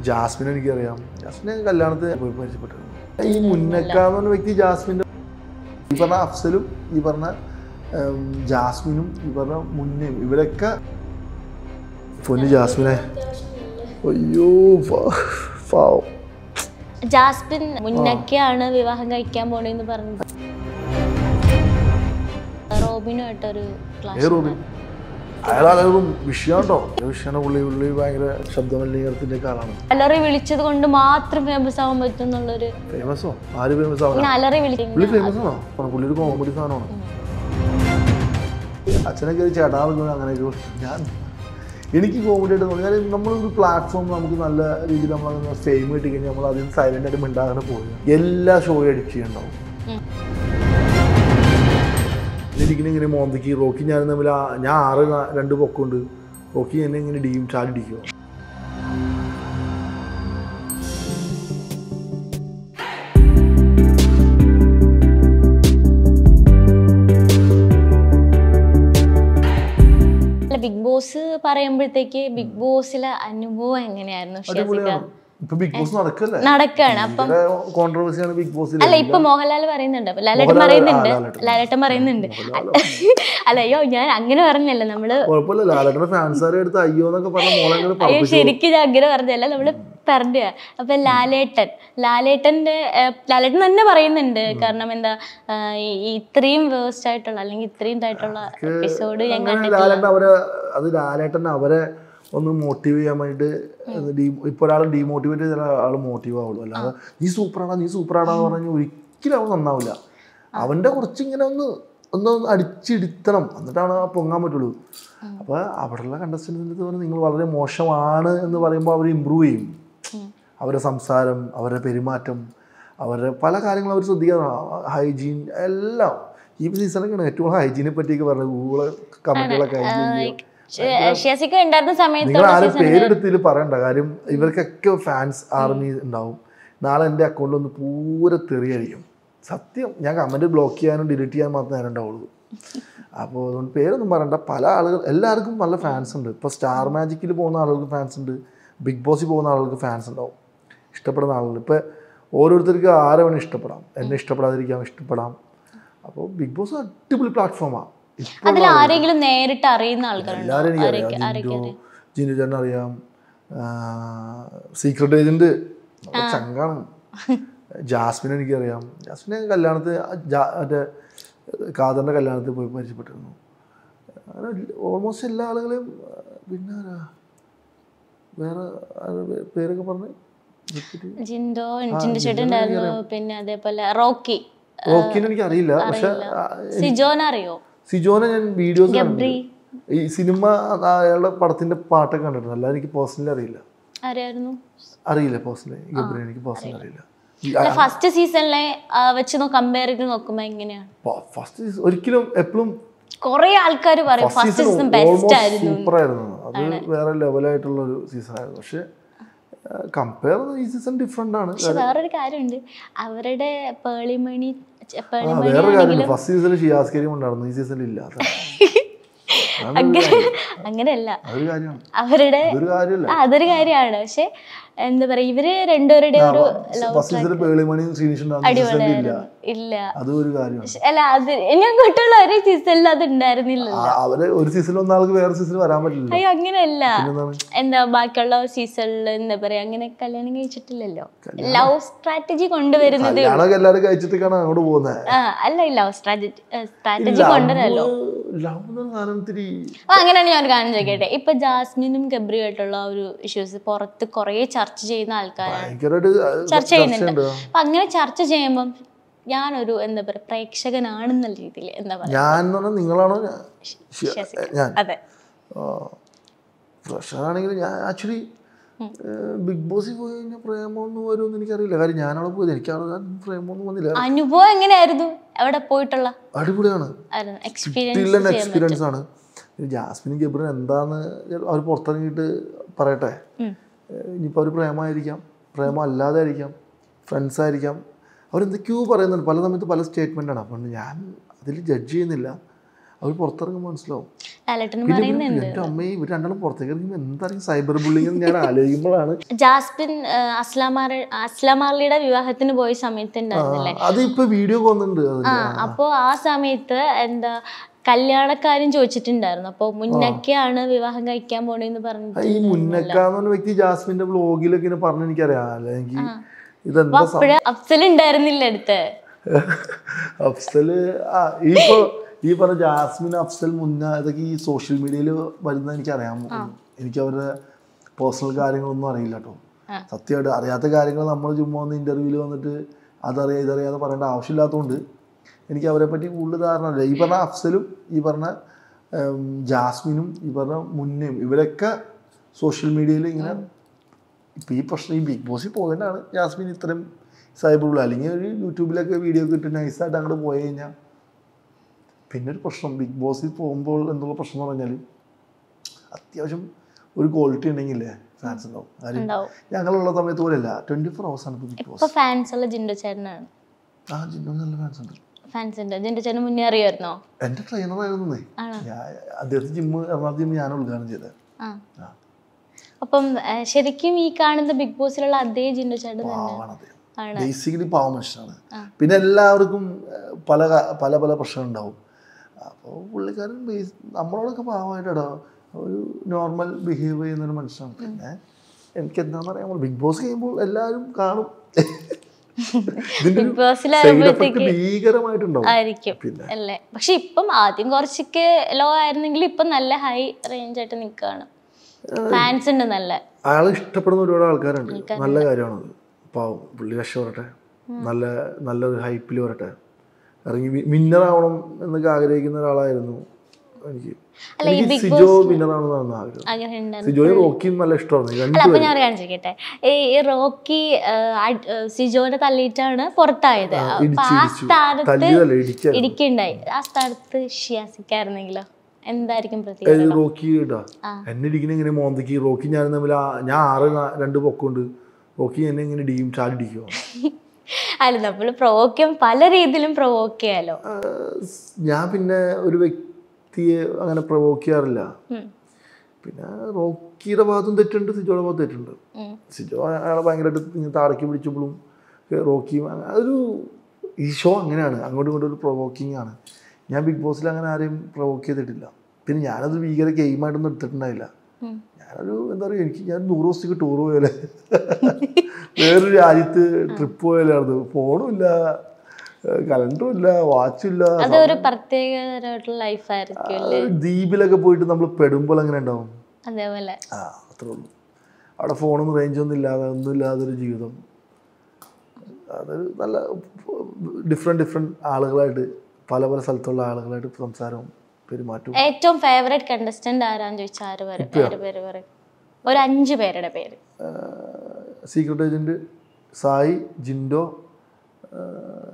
Jasmine എനിക്കറിയാം ജാസ്മിനെ കല്യാണത്തിന് പോയി പരിചയപ്പെട്ടിരുന്നു ഈ മുന്നക്ക എന്ന് പറഞ്ഞ വ്യക്തി ജാസ്മിൻ്റെ ഈ പറഞ്ഞ അഫ്സലും ഈ പറഞ്ഞ ഉം, ജാസ്മിനും ഈ പറഞ്ഞ മുന്നയും ഇവരൊക്കെ പൊന്നു ജാസ്മിനെ അയ്യോ പാ- പാവം ജാസ്മിൻ മുന്നൊക്കെയാണ് വിവാഹം കഴിക്കാൻ പോണെന്ന് പറഞ്ഞു റോബിനുമായിട്ടൊരു ഏ ക്ലാസ് റൂബിൻ അയാളാളും വിഷയം കേട്ടോ വിഷയമാണ് പുള്ളി പുള്ളി ഭയങ്കര ശബ്ദമലിനീകരണത്തിൻ്റെ ഒക്കെ ആളാണ് അലറി വിളിച്ചത് കൊണ്ട് മാത്രം ഫേമസ് ആവാൻ പറ്റും എന്നുള്ളൊരു ഫേമസോ ആര് ഫേമസ് ആവണം ഇങ്ങനെ അലറി പുള്ളി വിളിക്കും ഫേമസ് ആണോ ആ, പുള്ളി ഒരു കോമഡി സാധനമാണ് അച്ഛനൊക്കെ ഒരു ചേട്ടാ വിളിക്കുന്നത് അങ്ങനെയൊക്കെ ഞാൻ എനിക്ക് കോമഡി ആയിട്ട് തോന്നി കാര്യം നമ്മളൊരു പ്ലാറ്റ്ഫോം നമുക്ക് നല്ല രീതിയിൽ നമ്മൾ ഫെയിം കിട്ടി കഴിഞ്ഞാൽ നമ്മൾ അതിന് സൈലൻ്റ് ആയിട്ട് മിണ്ടാകാതെ പോകുക എല്ലാ ഷോയും എഡിറ്റ് ചെയ്യണ്ടാവും ഉം. എനിക്കിങ്ങനെ ഇങ്ങനെ മോന്തയ്ക്ക് റോക്കി ഞാൻ തമ്മിൽ ആ- ഞാൻ ആറ് നാ- രണ്ട് പൊക്കമുണ്ട് റോക്കി എന്നെ ഇങ്ങനെ ഡീം ചാടിടിക്കുക അല്ല ബിഗ് ബോസ് പറയുമ്പോഴത്തേക്ക് ബിഗ് ബോസിലെ അനുഭവം എങ്ങനെയായിരുന്നു ഷെസിക അടിപൊളിയാണ് ഇപ്പൊ ബിഗ് ബോസ് നടക്കല്ലേ നടക്കാണ് അപ്പം കോൺട്രവേഴ്സിയാണ് ബിഗ് ബോസിൽ അല്ല ഇപ്പൊ മോഹൻലാൽ പറയുന്നുണ്ട് അപ്പൊ ലാലേട്ടൻ മോഹൻലാൽ- പറയുന്നുണ്ട് ആ, ലാലേട്ടൻ. ലാലേട്ടൻ പറയുന്നുണ്ട് അല്ല അയ്യോ ഞാൻ അങ്ങനെ പറഞ്ഞല്ല നമ്മള് കുഴപ്പമില്ല ലാലേട്ടന്റെ ഫാൻസാരെ എടുത്ത് അയ്യോ എന്നൊക്കെ പറഞ്ഞ മോളെ അയ്യോ പറപ്പിച്ചു ശരിക്കും ഞാൻ അങ്ങനെ പറഞ്ഞല്ല നമ്മള് പറഞ്ഞ അപ്പൊ ലാലേട്ടൻ ലാലേട്ടന്റെ ഏഹ്, ലാലേട്ടൻ തന്നെ പറയുന്നുണ്ട് കാരണം എന്താ ആഹ്, ഈ- ഈ ഇത്രയും വേസ്റ്റ് ആയിട്ടുള്ള അല്ലെങ്കിൽ ഇത്രയും ഇതായിട്ടുള്ള എപ്പിസോഡ് ഞാൻ അങ്ങനെ കണ്ടിട്ടില്ല ലാലേട്ടൻ അവരെ അത് ലാലേട്ടൻ അവരെ ഒന്ന് മോട്ടീവ് ചെയ്യാൻ വേണ്ടിയിട്ട് ഇപ്പൊ ഒരാൾ ഡീമോട്ടിവേറ്റ് ചെയ്ത ആൾ മോട്ടീവ് ആവുള്ളൂ അല്ലാതെ നീ സൂപ്പറാടാ നീ സൂപ്പറാടാ എന്ന് പറഞ്ഞാൽ ഒരിക്കലും അവൻ നന്നാവില്ല അവന്റെ കുറച്ച് ഇങ്ങനെ ഒന്ന് ഒന്ന് അടിച്ചിടുത്തണം എന്നിട്ടാണ് ആ പൊങ്ങാൻ പറ്റുള്ളൂ അപ്പോൾ അവിടെയുള്ള കണ്ടസ്റ്റൻസിൻ്റെ പറഞ്ഞാൽ നിങ്ങൾ വളരെ മോശമാണ് എന്ന് പറയുമ്പോൾ അവർ ഇമ്പ്രൂവ് ചെയ്യും അവരുടെ സംസാരം അവരുടെ പെരുമാറ്റം അവരുടെ പല കാര്യങ്ങളും അവർ ശ്രദ്ധിക്കണം ഹൈജീൻ എല്ലാം ഈ സീസണൊക്കെയാണ് ഏറ്റവും ഹൈജീനെ പറ്റിയൊക്കെ പറഞ്ഞത് ഗൂഗിള് കമന്റുകളൊക്കെ ഷെസിക്ക ഉണ്ടായിരുന്ന സമയത്ത് നിങ്ങൾ ആരും പേരെടുത്തിൽ പറയണ്ട കാര്യം ഇവർക്കൊക്കെ ഫാൻസ് ആർമി ഉണ്ടാവും നാളെ എൻ്റെ അക്കൗണ്ടിൽ ഒന്ന് പൂരെ തെറിയായിരിക്കും സത്യം ഞാൻ കമൻറ്റ് ബ്ലോക്ക് ചെയ്യാനും ഡിലീറ്റ് ചെയ്യാൻ മാത്രമേ നേരം ഉണ്ടാവുള്ളൂ അപ്പോൾ അതുകൊണ്ട് പേരൊന്നും പറയണ്ട പല ആളുകൾ എല്ലാവർക്കും നല്ല ഫാൻസ് ഉണ്ട് ഇപ്പോൾ സ്റ്റാർ മാജിക്കിൽ പോകുന്ന ആളുകൾക്ക് ഫാൻസ് ഉണ്ട് ബിഗ് ബോസിൽ പോകുന്ന ആളുകൾക്ക് ഫാൻസ് ഉണ്ടാവും ഇഷ്ടപ്പെടുന്ന ആളുകൾ ഇപ്പോൾ ഓരോരുത്തർക്ക് ആരെ വേണം ഇഷ്ടപ്പെടാം എന്നെ ഇഷ്ടപ്പെടാതിരിക്കാം ഇഷ്ടപ്പെടാം അപ്പോൾ ബിഗ് ബോസ് അടിപൊളി പ്ലാറ്റ്ഫോമാണ് ഇപ്പോൾ അതിൽ ആരെങ്കിലും നേരിട്ട് അറിയുന്ന ആൾക്കാരുണ്ടോ എല്ലാവരും എനിക്ക് അറിയാം ജിൻഡു ജിൻഡു ചേട്ടൻ അറിയാം സീക്രട്ട് ഏജന്റ് ചങ്കാണ് ജാസ്മിൻ എനിക്കറിയാം ജാസ്മിനെ കല്യാണത്തിന് ജാ- മറ്റേ കാദറിൻ്റെ കല്യാണത്തിൽ പോയി പരിചയപ്പെട്ടിരുന്നു അങ്ങനെ ഓൾമോസ്റ്റ് എല്ലാ ആളുകളെയും ആ, പിന്നെ ആരാ വേറെ ആരാ പേ- പേരൊക്കെ പറഞ്ഞ് repeat ചെയ്യ്. ജിൻഡോ ജിൻഡോ ചേട്ടൻ ഉണ്ടായിരുന്നു പിന്നെ അതേപോലെ റോക്കി റോക്കിനെ എനിക്ക് അറിയില്ല പക്ഷെ ആ, സിജോൻ അറിയോ സിജോനെ ഞാൻ വീഡിയോസ് ഗബ്രി ഈ സിനിമ അയാളുടെ പടത്തിന്റെ പാട്ടൊക്കെ കണ്ടിട്ടുണ്ട് അല്ലാതെ എനിക്ക് പേഴ്സണലി അറിയില്ല ആരായിരുന്നു അറിയില്ല പേഴ്സണലി ഗബ്രി എനിക്ക് പേഴ്സണലി അറിയില്ല അല്ല ഫസ്റ്റ് സീസണിലെ വെച്ച് കമ്പയർ ചെയ്ത് നോക്കുമ്പോ എങ്ങനെയാണ് ഫസ്റ്റ് ഒരിക്കലും എപ്പോഴും കൊറേ ആൾക്കാർ പറയും ഫസ്റ്റ് സീസൺ ബെസ്റ്റ് ആയിരുന്നു സൂപ്പർ ആയിരുന്നു അത് വേറെ ലെവലായിട്ടുള്ള ഒരു സീസൺ ആയിരുന്നു പക്ഷെ കമ്പയർ ഈ സീസൺ ഡിഫറെന്റ് ആണ് പക്ഷെ വേറൊരു കാര്യമുണ്ട് അവരുടെ പേളിമണി ആ പേളിമണി വേറൊരു കാര്യമുണ്ട് ഫസ്റ്റ് സീസണിൽ ഷിയാസ്കരിയും ഉണ്ടായിരുന്നു ഈ സീസണിൽ ഇല്ല അതാണ് അങ്ങനെ അങ്ങനെയല്ല അതൊരു കാര്യമാണ് അവരുടെ അതൊരു കാര്യമല്ല ആ, അതൊരു കാര്യമാണ് പക്ഷെ എന്താ പറയാ ഇവര് രണ്ടുപേരുടെ ഒരു ലവ് ഫസ്റ്റ് സീസണിൽ പേളിമണിയും ശ്രീനിഷ് ഉണ്ടായിരുന്നു ഈ സീസണിൽ ഇല്ല ഇല്ല അതും ഒരു കാര്യമാണ് പക്ഷെ- അല്ല അത് ഇനി അങ്ങോട്ടുള്ള ഒരു സീസണിൽ അത് ഉണ്ടായിരുന്നില്ല ആ, അവര് ഒരു സീസണിൽ ഒന്ന ആൾക്ക് വേറെ സീസണിൽ വരാൻ പറ്റില്ല അയ്യോ അങ്ങനെയല്ല പിന്നെന്താണ് എന്താ ബാക്കിയുള്ള സീസണിൽ എന്താ പറയാ അങ്ങനെ കല്യാണം കഴിച്ചിട്ടില്ലല്ലോ ലവ് സ്ട്രാറ്റജി കൊണ്ടുവരുന്നത് കല്യാണമൊക്കെ എല്ലാവരും കഴിച്ചിട്ടൊക്കെയാണ് അങ്ങോട്ട് പോകുന്നത് ആ അല്ല ലവ് സ്ട്രാറ്റജി സ്ട്രാറ്റജി കൊണ്ടുവരല്ലോ ലവ് എന്ന സാധനം ഇത്തിരി അപ്പൊ അങ്ങനെയാണ് ഞാൻ ഒരു കാര്യം ചോദിക്കട്ടെ ഇപ്പൊ ജാസ്മിനും ഗബ്രിയുമായിട്ടുള്ള ഒരു ഇഷ്യൂസ് പുറത്ത് കുറേ ചർച്ച ചെയ്യുന്ന ആൾക്കാരാണ് ഭയങ്കരമായിട്ട് ചർച്ച ചെയ്യുന്നുണ്ട് ചർച്ചയുണ്ട് അപ്പൊ അങ്ങനെ ചർച്ച ചെയ്യുമ്പം ഞാനൊരു എന്താ പറയാ പ്രേക്ഷകനാണെന്നുള്ള രീതിയിൽ എന്താ പറയാ ഞാൻ എന്ന് പറഞ്ഞാൽ നിങ്ങളാണോ ഞാൻ വിശ്വസിക്കാം. ഞാൻ അതെ ഫ്രഷറാണെങ്കിൽ ഞാൻ ആക്ച്വലി ബിഗ് ബോസിൽ പോയി കഴിഞ്ഞാൽ പ്രേമമൊന്നും വരുമെന്ന് എനിക്കറിയില്ല കാര്യം ഞാനവിടെ പോയത് എനിക്ക് അവിടെ പ്രേമമൊന്നും വന്നില്ല അനുഭവം എങ്ങനെയായിരുന്നു അവിടെ പോയിട്ടുള്ള അടിപൊളിയാണ് എക്സ്പീരിയൻസ് കിട്ടില്ല എക്സ്പീരിയൻസ് ആണ് ഈ ജാസ്മിനും ഗബ്രിനും എന്താന്ന് അവർ പുറത്തിറങ്ങിയിട്ട് പറയട്ടെ ഇനിയിപ്പോൾ അവർ പ്രേമമായിരിക്കാം പ്രേമം അല്ലാതെ ആയിരിക്കാം ഫ്രണ്ട്സ് ആയിരിക്കാം അവരെന്തൊക്കെയോ പറയുന്നുണ്ട് പല സമയത്ത് പല സ്റ്റേറ്റ്മെൻ്റാണ് അപ്പം ഞാൻ അതിൽ ജഡ്ജ് ചെയ്യുന്നില്ല അവർ പുറത്തിറങ്ങുമ്പോൾ മനസ്സിലാവും ലാലേട്ടൻ പിന്നെ പറയുന്നുണ്ട് ഇവര് എൻ്റെ അമ്മയും ഇവർ രണ്ടാളും പുറത്തേക്ക് ഇറങ്ങുമ്പോൾ എന്തായിരിക്കും സൈബർ ബുള്ളിങ് എന്ന് ഞാൻ ആലോചിക്കുമ്പോഴാണ് ജാസ്മിൻ അസ്ലാമാർ അസ്ലാമാർലിയുടെ വിവാഹത്തിന് പോയ സമയത്ത് ഉണ്ടായിരുന്നില്ലേ അത് ഇപ്പൊ വീഡിയോ വന്നിട്ടുണ്ട് അത് ആ അപ്പോ ആ സമയത്ത് എന്താ കല്യാണക്കാരും ചോദിച്ചിട്ടുണ്ടായിരുന്നു അപ്പൊ മുന്നൊക്കെയാണ് വിവാഹം കഴിക്കാൻ പോണെന്ന് പറഞ്ഞിട്ട് ഈ മുന്നക്കാന്ന് പറഞ്ഞ വ്യക്തി ജാസ്മിന്റെ ബ്ലോഗിലൊക്കെ ഇങ്ങനെ പറഞ്ഞ എനിക്കറിയാം അല്ലെങ്കിൽ ഇതെന്താ സം- അപ്പോഴ് അഫ്സൽ ഉണ്ടായിരുന്നില്ല അടുത്ത് അഫ്സല് ആ ഈ ഇപ്പൊ ഈ പറഞ്ഞ ജാസ്മിൻ അഫ്സൽ മുന്ന ഇതൊക്കെ ഈ സോഷ്യൽ മീഡിയയിൽ വരുന്ന എനിക്ക് അറിയാൻ എനിക്ക് അവരുടെ പേഴ്സണൽ കാര്യങ്ങളൊന്നും അറിയില്ല കേട്ടോ ആ. സത്യമായിട്ട് അറിയാത്ത കാര്യങ്ങൾ നമ്മൾ ചുമ്മാ ഒന്ന് ഇന്റർവ്യൂവിൽ വന്നിട്ട് അതറിയാം ഇതറിയാതെ പറയേണ്ട ആവശ്യമില്ലാത്തതുകൊണ്ട് എനിക്ക് അവരെ പറ്റി കൂടുതൽ ധാരണ ഇല്ല ഈ പറഞ്ഞ അഫ്സലും ഈ പറഞ്ഞ ഉം, ജാസ്മിനും ഈ പറഞ്ഞ മുന്നയും ഇവരൊക്കെ സോഷ്യൽ മീഡിയയിൽ ഇങ്ങനെ ഇപ്പം ഈ പ്രശ്നം ഈ ബിഗ് ബോസിൽ പോയതിനാണ് ജാസ്മിൻ ഇത്രയും സൈബിൾ അല്ലെങ്കിൽ ഒരു യൂട്യൂബിലൊക്കെ വീഡിയോ ഒക്കെ ഇട്ട് നൈസായിട്ട് അങ്ങോട്ട് പോയി കഴിഞ്ഞാൽ പിന്നെ ഒരു പ്രശ്നം ബിഗ് ബോസിൽ പോകുമ്പോൾ എന്നുള്ള പ്രശ്നം എന്ന് പറഞ്ഞാൽ അത്യാവശ്യം ഒരു ക്വാളിറ്റി ഉണ്ടെങ്കിലേ ഫാൻസ് ഉണ്ടാവും കാര്യം ഉണ്ടാവും ഞങ്ങളുള്ള സമയത്ത് പോലെയല്ല ട്വൻറ്റി ഫോർ ഹവേഴ്സ് ആണ് ഇപ്പോൾ ബിഗ് ഇപ്പൊ ബോസ് ഫാൻസ് ഉള്ള ജിൻഡോ ചേട്ടനാണ് ആ ജിന്നോ നല്ല ഫാൻസ് ഉണ്ട് ഫാൻസ് ഉണ്ട് ജിൻഡോ ചേട്ടൻ മുന്നേ അറിയായിരുന്നോ എൻ്റെ ട്രെയിനറായിരുന്നേ ആണോ ഞാൻ അദ്ദേഹത്തെ ജിമ്മ് എറണാകുളത്ത് ജിമ്മ് ഞാൻ ഉദ്ഘാടനം ചെയ്തത് ആ ആ അപ്പം ആ, ശരിക്കും ഈ കാണുന്ന ബിഗ് ബോസിലുള്ള അതേ ജിൻഡോ ചേട്ടൻ തന്നെ പാവാണ് അദ്ദേഹം ആണ് ബേസിക്കലി പാവ മനുഷ്യനാണ് ആ. പിന്നെ എല്ലാവർക്കും ഏഹ്, പല ക- പല പല പ്രശ്നങ്ങളുണ്ടാവും അപ്പോൾ പുള്ളിക്കാരൻ ബേസ് നമ്മളോടൊക്കെ പാവമായിട്ടാ ഒരു നോർമൽ ബിഹേവ് ചെയ്യുന്ന ഒരു മനുഷ്യനാണ് പിന്നെ എനിക്ക് എന്താണെന്ന് അറിയാൻ ബിഗ് ബോസ് കഴിയുമ്പോൾ എല്ലാവരും കാണും ഇതിന്റെ ബിഗ് ബോസിൽ സൈഡ് എഫക്ട് ഭീകരമായിട്ടുണ്ടാവും ആയിരിക്കും പിന്നെ അല്ലേ പക്ഷെ ഇപ്പം ആദ്യം കുറച്ചൊക്കെ ലോ ആയിരുന്നെങ്കിൽ ഇപ്പം നല്ല ഹൈ റേഞ്ച് ആയിട്ട് നിൽക്കുകയാണ് ഫാൻസ് ഉണ്ട് നല്ല അയാളെ ഇഷ്ടപ്പെടുന്ന ഒരുപാട് ആൾക്കാരുണ്ട് നല്ല കാര്യമാണത് പാവം പുള്ളി രക്ഷപ്പെടട്ടെ നല്ല നല്ലൊരു ഹൈപ്പിൽ വരട്ടെ ഇറങ്ങി വിന്നർ ആവണം എന്നൊക്കെ ആഗ്രഹിക്കുന്ന ഒരാളായിരുന്നു എനിക്ക് അല്ല, ഈ എനിക്ക് Big സിജോ വിന്നർ ആണെന്നാണ് ആഗ്രഹം ആഗ്രഹം ഉണ്ടായിരുന്നു സിജോയും റോക്കിയും നല്ല ഇഷ്ടമായിരുന്നു അല്ല രണ്ടുപേരും അപ്പൊ ഞാൻ കാണിച്ചു കേട്ടെ ഈ റോക്കി ആ, അഡ്- ആ, സിജോനെ തള്ളിയിട്ടാണ് പുറത്തായത് അപ്പൊ ഇടിച്ച് ആ ഇടിച്ചു സ്ഥാനത്ത് തല്ലിയതല്ല ഇടിക്കുക ഇടിക്കുണ്ടായി ആ സ്ഥാനത്ത് ഷിയാസിക്കായിരുന്നെങ്കിലോ എന്തായിരിക്കും പ്രത്യേകത ഏത് റോക്കി ഇടാ ആ. എന്നെ ഇടിക്കുന്ന ഇങ്ങനെ മോന്തയ്ക്ക് റോക്കി ഞാൻ തമ്മിൽ ആ- ഞാൻ ആറ് നാ- രണ്ട് പൊക്കമുണ്ട് റോക്കി എന്നെ ഇങ്ങനെ ഇടിക്കും ചാടി ഇടിക്കുമോ അല്ല നമ്മൾ പ്രൊവോക്ക് ചെയ്യാൻ പല രീതിയിലും പ്രൊവോക്ക് ചെയ്യാലോ ഞാൻ പിന്നെ ഒരു വ്യക്തിയെ അങ്ങനെ പ്രൊവോക്ക് ചെയ്യാറില്ല ഉം. പിന്നെ റോക്കിയുടെ ഭാഗത്തും തെറ്റുണ്ട് സിജോയുടെ ഭാഗത്തും തെറ്റുണ്ട് ഉം. സിജോ അയാളെ ഭയങ്കരമായിട്ട് ഇങ്ങനെ താടക്കി പിടിച്ചപ്പോഴും റോക്കിയും അങ്ങനെ അതൊരു ഈ ഷോ അങ്ങനെയാണ് അങ്ങോട്ടും ഇങ്ങോട്ടും ഒരു പ്രൊവോക്കിംഗ് ആണ് ഞാൻ ബിഗ് ബോസിൽ അങ്ങനെ ആരെയും പ്രൊവോക്ക് ചെയ്തിട്ടില്ല പിന്നെ ഞാനത് ഭീകര ഗെയിമായിട്ടൊന്നും എടുത്തിട്ടുണ്ടായില്ല ഉം. ഞാനൊരു എന്താ പറയുക എനിക്ക് ഞാൻ നൂറ് ദിവസത്തേക്ക് ടൂർ പോയാലേ വേറൊരു രാജ്യത്ത് ട്രിപ്പ് പോയാലായിരുന്നു ഫോണും ഇല്ല കലണ്ടറും ഇല്ല വാച്ചും ഇല്ല അതൊരു പ്രത്യേകതരമായിട്ടുള്ള ലൈഫായിരിക്കും ആ ഒരു ദ്വീപിലൊക്കെ പോയിട്ട് നമ്മൾ പെടുമ്പോൾ അങ്ങനെ ഉണ്ടാവും അതേപോലെ ആ അത്രേ ഉള്ളൂ അവിടെ ഫോണും റേഞ്ചൊന്നും ഇല്ലാതെ ഒന്നും ഇല്ലാതെ ഒരു ജീവിതം അതൊരു നല്ല ഡിഫറെൻറ്റ് ഡിഫറെൻറ്റ് ആളുകളായിട്ട് പല പല സ്ഥലത്തുള്ള ആളുകളായിട്ട് സംസാരവും പെരുമാറ്റവും ഏറ്റവും ഫേവറേറ്റ് കണ്ടസ്റ്റന്റ് ആരാന്ന് ചോദിച്ചാൽ ആര് വരും പേര് പേര് പറയും ഒരു അഞ്ച് പേരുടെ പേര് സീക്രട്ട് ഏജൻറ്റ് സായി ജിൻഡോ ആ,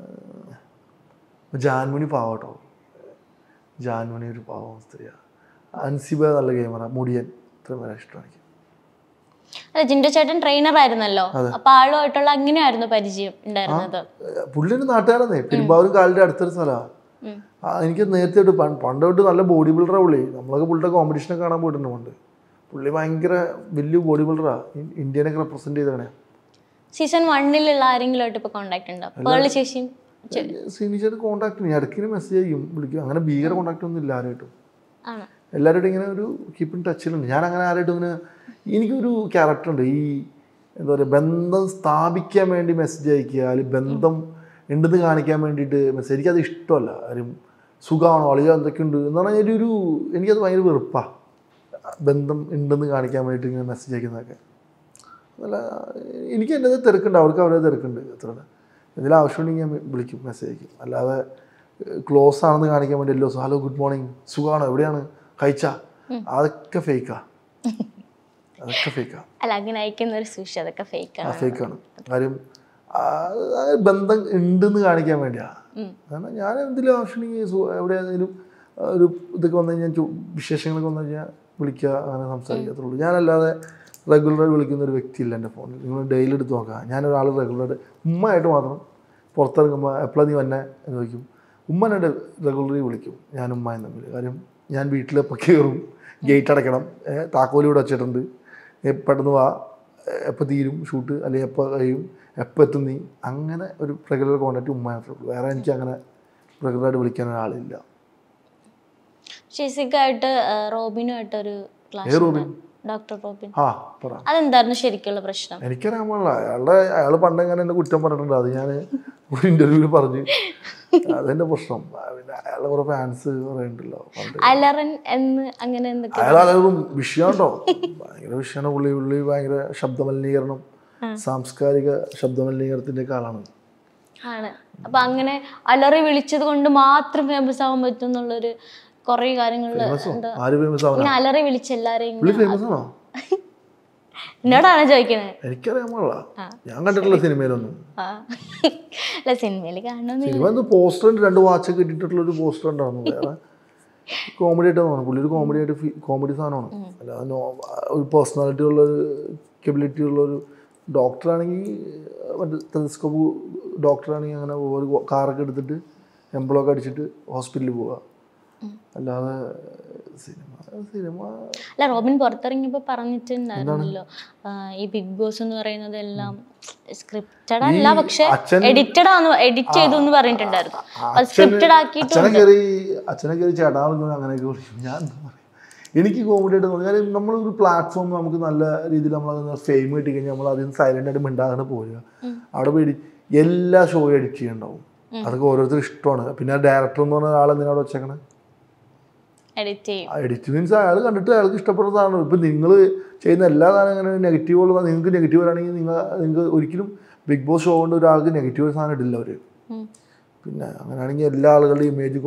ജാൻമണി പാവട്ടോ ജാൻമണി ഒരു പാവം സ്ത്രീയാണ് അൻസിബ നല്ല ഗെയിമറാണ് മുടിയൻ ഇത്രയും വരെ ഇഷ്ടമാണ് എനിക്ക് അല്ല ജിൻഡോ ചേട്ടൻ ട്രെയിനർ ആയിരുന്നല്ലോ അപ്പൊ ആളുമായിട്ടുള്ള അങ്ങനെയായിരുന്നു പരിചയം ഉണ്ടായിരുന്നത് പുള്ളിൻ്റെ നാട്ടുകാരെന്നേ പെരുമ്പാവൂർ കാലിൻ്റെ അടുത്തൊരു സ്ഥലമാണ് ഉം. ആ എനിക്ക് നേരത്തെ തൊട്ട് പണ്ട് പണ്ട് തൊട്ട് നല്ല ബോഡി ബിൽഡറാണ് പുള്ളി നമ്മളൊക്കെ പുള്ളിയുടെ കോമ്പറ്റീഷനൊക്കെ കാണാൻ പോയിട്ടുണ്ട് പണ്ട് പുള്ളി ഭയങ്കര വലിയ ബോഡി ബിൽഡറാണ് ഇന്ത്യനൊക്കെ റെപ്രസെൻറ്റ് ചെയ്തതാണ് സീസൺ വണ്ണിലുള്ള ആരെങ്കിലും ആയിട്ട് ഇപ്പൊ കോണ്ടാക്ട് ഉണ്ടോ പേളി ചേച്ചിയും ചെ- സീനിയർ കോൺടാക്ട് ചെയ്യും ഇടയ്ക്കിന് മെസ്സേജ് ചെയ്യും വിളിക്കും അങ്ങനെ ഭീകര കോൺടാക്ട് ഒന്നും ഇല്ല ആരായിട്ടും ആണ് എല്ലാവരുമായിട്ടും ഇങ്ങനെ ഒരു കീപ്പ് ഇൻ ടച്ചിലുണ്ട് ഞാൻ അങ്ങനെ ആരായിട്ടും ഇങ്ങനെ എനിക്കൊരു ക്യാരക്ടർ ഉണ്ട് ഈ എന്താ പറയുക ബന്ധം സ്ഥാപിക്കാൻ വേണ്ടി മെസ്സേജ് അയക്കുക അല്ലെങ്കിൽ ബന്ധം ഉണ്ടെന്ന് കാണിക്കാൻ വേണ്ടിയിട്ട് മെസ്സേജ് എനിക്കത് ഇഷ്ടമല്ല കാര്യം സുഖമാണോ അല്ലെങ്കിൽ എന്തൊക്കെയുണ്ട് എന്ന് പറഞ്ഞാൽ ഒരു ഒരു എനിക്കത് ഭയങ്കര വെറുപ്പാണ് ബന്ധം ഉണ്ടെന്ന് കാണിക്കാൻ വേണ്ടിയിട്ട് ഇങ്ങനെ മെസ്സേജ് അയക്കുന്നതൊക്കെ അല്ല എനിക്ക് എൻ്റെ തിരക്കുണ്ട് അവർക്ക് അവരുടെ തിരക്കുണ്ട് അത്ര എന്തെങ്കിലും ആവശ്യമുണ്ടെങ്കിൽ ഞാൻ വിളിക്കും മെസ്സേജ് അയക്കും അല്ലാതെ ക്ലോസ് ആണെന്ന് കാണിക്കാൻ വേണ്ടി എല്ലോ ഹലോ ഗുഡ് മോർണിംഗ് സുഖമാണോ എവിടെയാണ് കഴിച്ച അതൊക്കെ ഫേക്കാ അതൊക്കെ ഫേക്കാ അല്ല അങ്ങനെ അയക്കുന്ന ഒരു സൂക്ഷി അതൊക്കെ ഫേക്ക് ആ ആണ് ഫേക്കാണ് കാര്യം ആ, ആ ബന്ധം ഉണ്ടെന്ന് കാണിക്കാൻ വേണ്ടിയാ ഉം. കാരണം ഞാൻ എന്തെങ്കിലും ആവശ്യമുണ്ടെങ്കിൽ സു- എവിടെയാണെങ്കിലും ഒരു ഇതൊക്കെ വന്നു കഴിഞ്ഞാൽ ചു- വിശേഷങ്ങളൊക്കെ വന്നു കഴിഞ്ഞാൽ വിളിക്കുക അങ്ങനെ സംസാരിക്കത്തുള്ളൂ ഞാനല്ലാതെ റെഗുലറായി വിളിക്കുന്ന ഒരു വ്യക്തിയില്ല എൻ്റെ ഫോണിൽ നിങ്ങൾ ഡെയിലി എടുത്ത് നോക്കുക ഞാനൊരാൾ റെഗുലറായിട്ട് ഉമ്മയായിട്ട് മാത്രം പുറത്തിറങ്ങുമ്പോൾ എപ്പോഴാണ് നീ വന്നെ എന്ന് ചോദിക്കും ഉമ്മ എന്നെ റെഗുലറി വിളിക്കും ഞാൻ ഉമ്മയും തമ്മിൽ കാര്യം ഞാൻ വീട്ടിലെപ്പോൾ കയറും ഗേറ്റ് അടയ്ക്കണം ഏ, താക്കോല് ഇവിടെ വെച്ചിട്ടുണ്ട് ഏ, പെട്ടെന്ന് വാ എപ്പോൾ തീരും ഷൂട്ട് അല്ലെങ്കിൽ എപ്പോൾ കഴിയും എപ്പോൾ എത്തും നീ അങ്ങനെ ഒരു റെഗുലർ കോണ്ടാക്ട് ഉമ്മ മാത്രമേ ഉള്ളൂ വേറെ എനിക്ക് അങ്ങനെ റെഗുലറായിട്ട് വിളിക്കാൻ ഒരാളില്ല ഫിസിക്കായിട്ട് റോബിനുമായിട്ട് ഒരു ഏ ക്ലാസ് റൂബിൻ ഡോക്ടർ റോബിൻ ആ പറ അതെന്തായിരുന്നു ശരിക്കുള്ള പ്രശ്നം എനിക്കറിയാൻ പാടില്ല അയാളുടെ അയാൾ പണ്ട് എങ്ങനെ എന്നെ കുറ്റം പറഞ്ഞിട്ടുണ്ട് അത് ഞാൻ ഒരു ഇന്റർവ്യൂവിൽ പറഞ്ഞു അതെന്റെ പ്രശ്നം ആ, പിന്നെ അയാളുടെ കുറെ ഫാൻസ് കുറേ ഉണ്ടല്ലോ പണ്ട് അലറൻ എന്ന് അങ്ങനെ എന്തൊക്കെ അയാൾ അയാളും വിഷയമുണ്ടോ ഭയങ്കര വിഷയമാണ് പുള്ളി പുള്ളി ഭയങ്കര ശബ്ദമലിനീകരണം സാംസ്കാരിക ശബ്ദമലിനീകരണത്തിന്റെ ഒക്കെ ആളാണ് ആണ് അപ്പൊ അങ്ങനെ അലറി വിളിച്ചത് കൊണ്ട് മാത്രം ഫേമസ് ആവാൻ പറ്റും എന്നുള്ളൊരു കുറെ കാര്യങ്ങളില് ഫേമസോ ആര് ഫേമസ് ആവന ഇങ്ങനെ അലറി വിളിച്ച് എല്ലാരെയും പുള്ളി ഫേമസ് ആണോ എന്നോടാണ് ചോദിക്കുന്നത് എനിക്കറിയാൻ പാടില്ല ഞാൻ കണ്ടിട്ടില്ല സിനിമയിലൊന്നും ആ അല്ല സിനിമയിൽ കാണണമെന്ന് സിനിമ ഒന്ന് പോസ്റ്റർ ഉണ്ട് രണ്ട് വാച്ചൊക്കെ ഇട്ടിട്ടുള്ള ഒരു പോസ്റ്റർ ഉണ്ടായിരുന്നു വേറെ കോമഡി ആയിട്ട് തോന്നുന്നു പുള്ളി ഒരു കോമഡി ആയിട്ട് കോമഡി സാധനമാണ് അല്ലാതെ നോ ഒരു പേഴ്സണാലിറ്റി ഉള്ള ഒരു കെബിലിറ്റി ഉള്ള ഒരു ഡോക്ടറാണെങ്കിൽ മറ്റേ ടെലിസ്കോപ്പ് ഡോക്ടറാണെങ്കിൽ അങ്ങനെ ഒരു കാറൊക്കെ എടുത്തിട്ട് എംബ്ലോക്ക് അടിച്ചിട്ട് ഹോസ്പിറ്റലിൽ പോവുക അല്ലാതെ സിനിമ സിനിമ അല്ല റോബിൻ പുറത്തിറങ്ങിയപ്പോ പറഞ്ഞിട്ടുണ്ടായിരുന്നല്ലോ ആ, ഈ ബിഗ് ബോസ് എന്ന് പറയുന്നത് എല്ലാം സ്ക്രിപ്റ്റഡ് അല്ല പക്ഷെ അച്ഛൻ- എഡിറ്റഡ് ആന്ന് എഡിറ്റ് ചെയ്തു എന്ന് പറഞ്ഞിട്ടുണ്ടായിരുന്നു അത് സ്ക്രിപ്റ്റഡ് ആക്കിയിട്ട് അച്ഛനെ കയറി അച്ഛനെ കയറി ചേട്ടാ വിളിക്കുമ്പോൾ അങ്ങനെയൊക്കെ വിളിക്കും ഞാൻ എന്താ പറയുക എനിക്ക് കോമഡി ആയിട്ട് തോന്നി കാര്യം നമ്മളൊരു പ്ലാറ്റ്ഫോം നമുക്ക് നല്ല രീതിയിൽ നമ്മൾ ഫെയിം കിട്ടി കഴിഞ്ഞാൽ നമ്മൾ അതിന് സൈലന്റ് ആയിട്ട് മിണ്ടാതെ പോരുക അവിടെ പോയി edit- എല്ലാ ഷോ എഡിറ്റ് ചെയ്യണ്ടാവും അതൊക്കെ ഓരോരുത്തർ ഇഷ്ടമാണ് പിന്നെ ഡയറക്ടർ എന്ന് പറഞ്ഞ ആളെ എന്തിനാ അവിടെ വെച്ചേക്കണേ എഡിറ്റ് ചെയ്യും എഡിറ്റ് മീൻസ് അയാൾ കണ്ടിട്ട് അയാൾക്ക് ഇഷ്ടപ്പെടുന്ന സാധനം ഇപ്പം നിങ്ങൾ ചെയ്യുന്ന എല്ലാ സാധനം ഇങ്ങനെ നെഗറ്റീവുകൾ നിങ്ങൾക്ക് നെഗറ്റീവ് വരാണെങ്കിൽ നിങ്ങൾ നിങ്ങൾക്ക് ഒരിക്കലും ബിഗ് ബോസ് ഷോ കൊണ്ട് ഒരാൾക്ക് നെഗറ്റീവ് സാധനം ഇടില്ല അവർ ഉം. പിന്നെ അങ്ങനെയാണെങ്കിൽ എല്ലാ ആളുകളുടെയും ഇമേജ്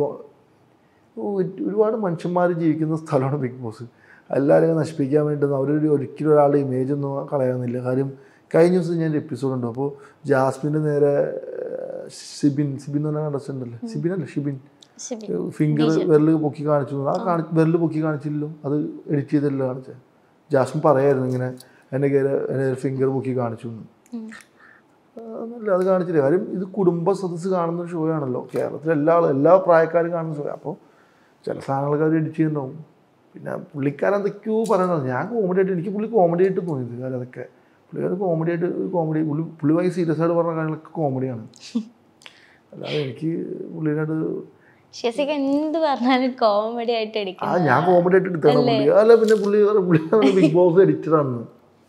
ഒരുപാട് മനുഷ്യന്മാർ ജീവിക്കുന്ന സ്ഥലമാണ് ബിഗ് ബോസ് എല്ലാവരെയും നശിപ്പിക്കാൻ വേണ്ടി അവർ ഒരിക്കലും ഒരാളുടെ ഇമേജ് ഒന്നും കളയാവുന്നില്ല കാര്യം കഴിഞ്ഞ ദിവസം ഞാൻ ഒരു എപ്പിസോഡ് ഉണ്ട് അപ്പോൾ ജാസ്മിൻ്റെ നേരെ ഏഹ്, സിബിൻ സിബിൻ എന്ന് പറഞ്ഞ കണ്ടസ്റ്റൻ്റ് അല്ലേ സിബിൻ അല്ലേ ഷിബിൻ ശരി ഫിംഗർ വിരൽ പൊക്കി കാണിച്ചു ആ കാണി വിരൽ പൊക്കി കാണിച്ചില്ലല്ലോ അത് എഡിറ്റ് ചെയ്തല്ലോ കാണിച്ചത് ജാസ്മിൻ പറയായിരുന്നു ഇങ്ങനെ എൻ്റെ കയ്യിൽ എൻ്റെ ഫിംഗർ പൊക്കി കാണിച്ചു എന്ന് ഉം. അതൊന്നുമില്ല അത് കാണിച്ചില്ല കാര്യം ഇത് കുടുംബ സദസ്സ് കാണുന്ന ഒരു ഷോ ആണല്ലോ കേരളത്തിലെ എല്ലാ ആളും എല്ലാ പ്രായക്കാരും കാണുന്ന ഷോ അപ്പോൾ ചില സാധനങ്ങളൊക്കെ അവർ എഡിറ്റ് ചെയ്യുന്നുണ്ടാവും പിന്നെ പുള്ളിക്കാരൻ എന്തൊക്കെയോ പറയുന്നത് ഞാൻ കോമഡി ആയിട്ട് എനിക്ക് പുള്ളി കോമഡി ആയിട്ട് തോന്നിയത് കാര്യം അതൊക്കെ പുള്ളിക്കാരൻ കോമഡി ആയിട്ട് കോമഡി പുള്ളി പുള്ളി ഭയങ്കര സീരിയസ് ആയിട്ട് പറഞ്ഞ കാര്യങ്ങളൊക്കെ കോമഡിയാണ് അല്ലാതെ എനിക്ക് പുള്ളിനായിട്ട് ഷെസിക്ക് എന്ത് പറഞ്ഞാലും കോമഡി ആയിട്ട് ആ എടുക്കും ഞാൻ കോമഡി ആയിട്ട് എടുത്താണ് പുള്ളി അല്ല പിന്നെ പുള്ളി പുള്ളി ബിഗ് ബോസ് എഡിറ്ററാണ്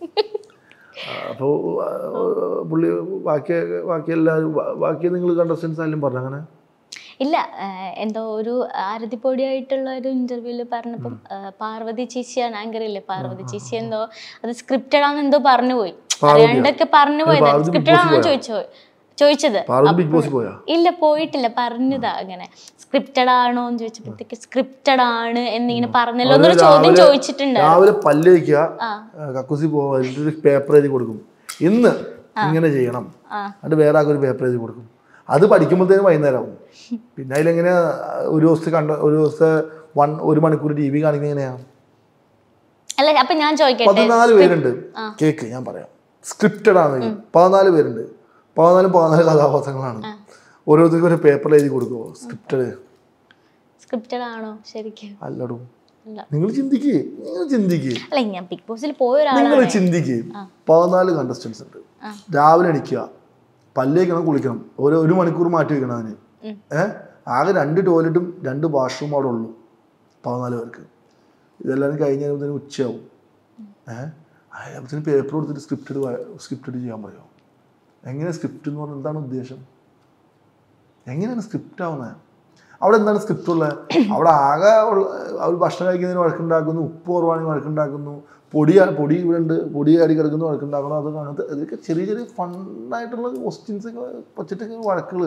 അപ്പോൾ പുള്ളി ബാക്കി ബാക്കി എല്ലാവരും ബാ- ബാക്കി നിങ്ങൾ കണ്ടസ്റ്റൻസ് ആയാലും പറഞ്ഞു അങ്ങനെ ഇല്ല ആ, എന്തോ ഒരു ആരതിപ്പൊടിയായിട്ടുള്ള ഒരു ഇന്റർവ്യൂല് പറഞ്ഞപ്പം ആ, പാർവതി ചേച്ചിയാണ് ആങ്കർ ഇല്ലേ പാർവതി ചേച്ചി എന്തോ അത് സ്ക്രിപ്റ്റഡ് ആണെന്ന് എന്തോ പറഞ്ഞു പോയി അറിയാണ്ടൊക്കെ പറഞ്ഞു പോയത് പാർവതി Big സ്ക്രിപ്റ്റഡ് Boss ആണെന്ന് ചോദിച്ചോ ചോദിച്ചത് പാർവതി ബിഗ് ബോസിൽ പോയാ ഇല്ല പോയിട്ടില്ല പറഞ്ഞതാ അങ്ങനെ സ്ക്രിപ്റ്റഡ് ആണോ എന്ന് ചോദിച്ചപ്പോഴത്തേക്ക് സ്ക്രിപ്റ്റഡ് ആണ് എന്നിങ്ങനെ പറഞ്ഞല്ലോ എന്നൊരു ചോദ്യം ചോദിച്ചിട്ടുണ്ട് രാവിലെ പല്ല് വയ്ക്കുക ആ. കക്കൂസി പോവാ ഒരു പേപ്പർ എഴുതി കൊടുക്കും ഇന്ന് ഇങ്ങനെ ചെയ്യണം ആ. എന്നിട്ട് വേറെ ആൾക്ക് ഒരു പേപ്പർ എഴുതി കൊടുക്കും അത് പഠിക്കുമ്പോഴത്തേനും വൈകുന്നേരം ആവും പിന്നെ അതിലെങ്ങനെ ഒരു ദിവസത്തെ കണ്ട ഒരു ദിവസത്തെ വൺ ഒരു മണിക്കൂർ ടി വി കാണിക്കുന്നത് എങ്ങനെയാണ് അല്ല അപ്പൊ ഞാൻ ചോദിക്കട്ടെ പതിനാല് പേരുണ്ട് കേക്ക് ഞാൻ പറയാം സ്ക്രിപ്റ്റഡ് ആണ് പതിനാല് പേരുണ്ട് പതിനാലും പതിനാല് കഥാപാത്രങ്ങളാണ് ഓരോരുത്തർക്കും ഒരു പേപ്പർ എഴുതി കൊടുക്കുമോ സ്ക്രിപ്റ്റഡ് സ്ക്രിപ്റ്റഡ് ആണോ ശരിക്കും അല്ലടും അല്ല. നിങ്ങൾ ചിന്തിക്കേ നിങ്ങൾ ചിന്തിക്കേ അല്ല ഞാൻ ബിഗ് ബോസിൽ പോയ നിങ്ങൾ ഒരാളാണ് ചിന്തിക്കേ പതിനാല് കണ്ടസ്റ്റൻസ് ഉണ്ട് രാവിലെ അടിക്കുക പല്ലേക്കണം കുളിക്കണം ഒരു ഒരു മണിക്കൂർ മാറ്റി വെക്കണം അതിന് ഉം. ഏഹ് ആകെ രണ്ട് ടോയ്ലറ്റും രണ്ട് വാഷ്റൂം അവിടെ ഉള്ളൂ പതിനാല് പേർക്ക് ഇതെല്ലാം കഴിഞ്ഞ് കഴിയുമ്പോഴത്തേനും ഉച്ചയാവും ഏഹ് അപ്പോഴത്തേനും പേപ്പർ കൊടുത്തിട്ട് സ്ക്രിപ്റ്റഡ് സ്ക്രിപ്റ്റഡ് ചെയ്യാൻ പറയുമോ എങ്ങനെ സ്ക്രിപ്റ്റ് എന്ന് പറഞ്ഞാൽ എന്താണ് ഉദ്ദേശം എങ്ങനെയാണ് സ്ക്രിപ്റ്റ് ആവുന്നത് അവിടെ എന്താണ് സ്ക്രിപ്റ്റ് ഉള്ളത് അവിടെ ആകെ ഉള്ള അവർ ഭക്ഷണം കഴിക്കുന്നതിന് വഴക്കുണ്ടാക്കുന്നു ഉപ്പ് കുറവാണെങ്കിൽ വഴക്കുണ്ടാക്കുന്നു പൊടി പൊടി ഇവിടെ ഉണ്ട് പൊടി അടി കിടക്കുന്നു വഴക്കുണ്ടാക്കണം അത് അങ്ങനത്തെ ഇതൊക്കെ ചെറിയ ചെറിയ ഫണ്ണായിട്ടുള്ള ക്വസ്റ്റ്യൻസ് ഒക്കെ വച്ചിട്ടൊക്കെ വഴക്കുകൾ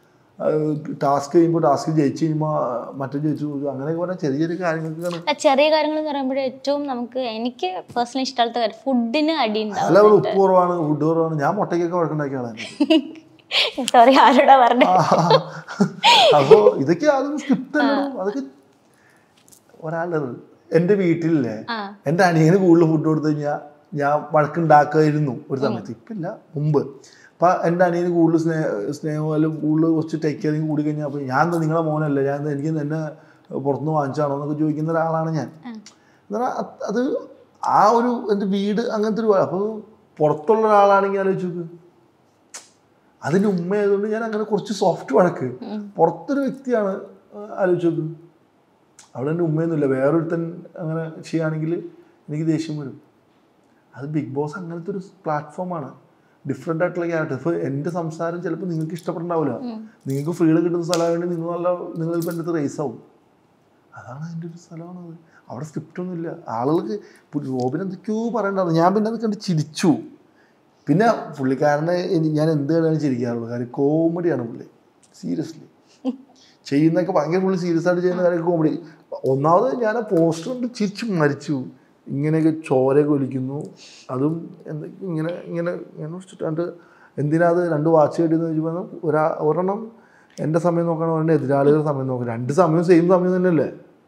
ടാസ്ക് കഴിയുമ്പോൾ ടാസ്ക് ജയിച്ച് കഴിയുമ്പോൾ മറ്റേ ജയിച്ചു പോകും അങ്ങനെയൊക്കെ പറഞ്ഞാൽ ചെറിയ ചെറിയ കാര്യങ്ങൾക്കാണ് ആ ചെറിയ കാര്യങ്ങൾ എന്ന് പറയുമ്പോൾ ഏറ്റവും നമുക്ക് എനിക്ക് പേഴ്സണലി ഇഷ്ടമുള്ള കാര്യം ഫുഡിന് അടി ഉണ്ടാവും അല്ല അവിടെ ഉപ്പ് കുറവാണ് ഫുഡ് കുറവാണ് ഞാൻ മുട്ടയ്ക്കൊക്കെ വഴക്കുണ്ടാക്കിയ ആളാണ് സോറി ആരോടാ പറഞ്ഞത് അപ്പോ ഇതൊക്കെ അതൊന്നും സ്ക്രിപ്റ്റ് അല്ലടോ അതൊക്കെ ഒരാളുടെ എൻ്റെ വീട്ടിലില്ലേ ആ എൻ്റെ അനിയന് കൂടുതൽ ഫുഡ് കൊടുത്തു കഴിഞ്ഞാൽ ഞാൻ വഴക്കുണ്ടാക്കുമായിരുന്നു ഒരു സമയത്ത് ഇപ്പില്ല മുമ്പ് അപ്പം എൻ്റെ അനിയന് കൂടുതൽ സ്നേഹ സ്നേഹം അല്ലെങ്കിൽ കൂടുതൽ കുറച്ച് ടേക്ക് കെയറിങ് കൂടി കഴിഞ്ഞാൽ അപ്പോൾ ഞാൻ എന്താ നിങ്ങളെ മോനല്ലേ ഞാൻ എന്താ എനിക്ക് എന്നെ പുറത്തുനിന്ന് വാങ്ങിച്ചാണോ എന്നൊക്കെ ചോദിക്കുന്ന ഒരാളാണ് ഞാൻ എന്നാൽ അത് ആ ഒരു എൻ്റെ വീട് അങ്ങനത്തെ ഒരു അപ്പോൾ പുറത്തുള്ള ഒരാളാണെങ്കിൽ ആലോചിച്ച് നോക്ക് അതിൻ്റെ ഉമ്മയായതുകൊണ്ട് ഞാൻ അങ്ങനെ കുറച്ച് സോഫ്റ്റ് വഴക്ക് പുറത്തൊരു വ്യക്തിയാണ് ആ, ആലോചിച്ച് നോക്ക് അവിടെ എൻ്റെ ഉമ്മയൊന്നുമില്ല വേറൊരുത്തൻ അങ്ങനെ ചെയ്യുകയാണെങ്കിൽ എനിക്ക് ദേഷ്യം വരും അത് ബിഗ് ബോസ് അങ്ങനത്തെ ഒരു പ്ലാറ്റ്ഫോമാണ് ഡിഫറെൻ്റ് ആയിട്ടുള്ള ക്യാരക്ടർ ഇപ്പോൾ എൻ്റെ സംസാരം ചിലപ്പോൾ നിങ്ങൾക്ക് ഇഷ്ടപ്പെട്ടുണ്ടാവില്ല നിങ്ങൾക്ക് ഫ്രീഡം കിട്ടുന്ന സ്ഥലമായതുകൊണ്ട് നിങ്ങൾ നല്ല നിങ്ങൾ ചിലപ്പോൾ എൻ്റെ അടുത്ത് റേസ് ആവും അതാണ് അതിൻ്റെ ഒരു സ്ഥലമാണത് അവിടെ സ്ക്രിപ്റ്റ് ഒന്നുമില്ല ആളുകൾക്ക് ഇപ്പോൾ റോബിൻ എന്തൊക്കെയോ പറയണ്ടായിരുന്നു ഞാൻ പിന്നെ അത് കണ്ട് ചിരിച്ചു പിന്നെ പുള്ളിക്കാരനെ ഇനി ഞാൻ എന്ത് കണ്ടാലും ചിരിക്കാറുള്ളൂ കാര്യം കോമഡിയാണ് പുള്ളി സീരിയസ്ലി ചെയ്യുന്നതൊക്കെ ഭയങ്കര പുള്ളി സീരിയസ് ആയിട്ട് ചെയ്യുന്ന കാര്യം കോമഡി ഒന്നാമത് ഞാൻ ആ പോസ്റ്റർ കൊണ്ട് ചിരിച്ചു മരിച്ചു ഇങ്ങനെയൊക്കെ ചോരയൊക്കെ ഒലിക്കുന്നു അതും എന്ത് ഇങ്ങനെ ഇങ്ങനെ ഇങ്ങനെ വെച്ചിട്ട് എന്തിനാ അത് രണ്ട് വാച്ച് കിട്ടിയെന്ന് ചോദിച്ചപ്പോൾ ഒരാ ഒരെണ്ണം എൻ്റെ സമയം നോക്കണം ഒരെണ്ണം എതിരാളികളുടെ സമയം നോക്കണം രണ്ട് സമയവും സെയിം സമയം തന്നെയല്ലേ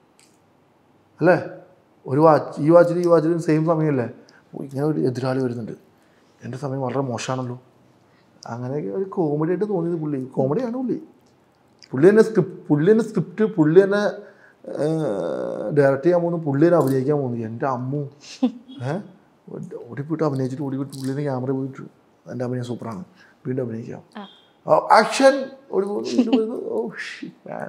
അല്ലേ ഒരു വാച്ച് ഈ വാച്ചിലും ഈ വാച്ചിലും സെയിം സമയമല്ലേ ഓ, ഇങ്ങനെ ഒരു എതിരാളി വരുന്നുണ്ട് എൻ്റെ സമയം വളരെ മോശമാണല്ലോ അങ്ങനെയൊക്കെ ഒരു കോമഡി ആയിട്ട് തോന്നിയത് പുള്ളി കോമഡിയാണ് പുള്ളി പുള്ളി തന്നെ സ്ക്രിപ്റ്റ് പുള്ളി തന്നെ സ്ക്രിപ്റ്റ് പുള്ളി തന്നെ ഡയറക്റ്റ് ചെയ്യാൻ പോകുന്നു പുള്ളി തന്നെ അഭിനയിക്കാൻ പോകുന്നു എൻ്റെ അമ്മു ഏഹ് ഓടിപ്പോയിട്ട് അഭിനയിച്ചിട്ട് ഓടിപ്പോയിട്ട് പുള്ളിനെ ക്യാമറ പോയിട്ട് എൻ്റെ അഭിനയം സൂപ്പറാണ് വീണ്ടും അഭിനയിക്കാം ആക്ഷൻ ഓടി പോകുന്നു വീണ്ടും വരുന്നു ഓ shit, man.